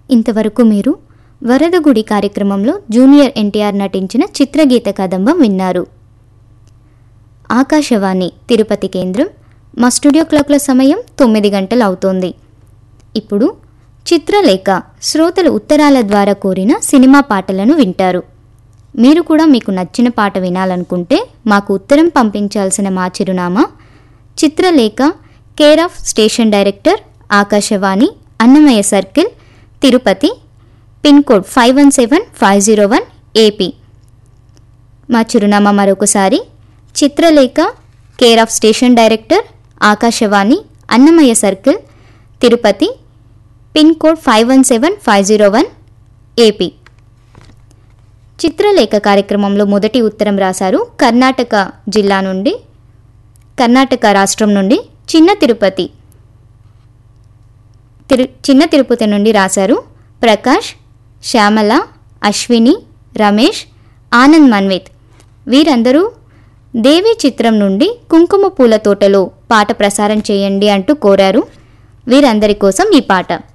ఇంతవరకు మీరు వరదగుడి కార్యక్రమంలో జూనియర్ ఎన్టీఆర్ నటించిన చిత్రగీత కదంబం విన్నారు ఆకాశవాణి తిరుపతి కేంద్రం మా స్టూడియో క్లాక్ల సమయం తొమ్మిది గంటలు అవుతోంది ఇప్పుడు చిత్రలేఖ శ్రోతలు ఉత్తరాల ద్వారా కోరిన సినిమా పాటలను వింటారు మీరు కూడా మీకు నచ్చిన పాట వినాలనుకుంటే మాకు ఉత్తరం పంపించాల్సిన మా చిరునామా Chitralekha care of station director Akashvani Annamayya circle Tirupati pin code five one seven five zero one AP మా చిరునామా మరొకసారి Chitralekha care of station director Akashvani Annamayya circle Tirupati pin code five one seven five zero one AP Chitralekha కార్యక్రమంలో మొదటి ఉత్తరం రాశారు కర్ణాటక జిల్లా నుండి కర్ణాటక రాష్ట్రం నుండి చిన్న తిరుపతి తిరు చిన్న తిరుపతి నుండి రాశారు ప్రకాష్ శ్యామల అశ్విని రమేష్ ఆనంద్ మన్విత్ వీరందరూ దేవి చిత్రం నుండి కుంకుమ పూల తోటలో పాట ప్రసారం చేయండి అంటూ కోరారు వీరందరి కోసం ఈ పాట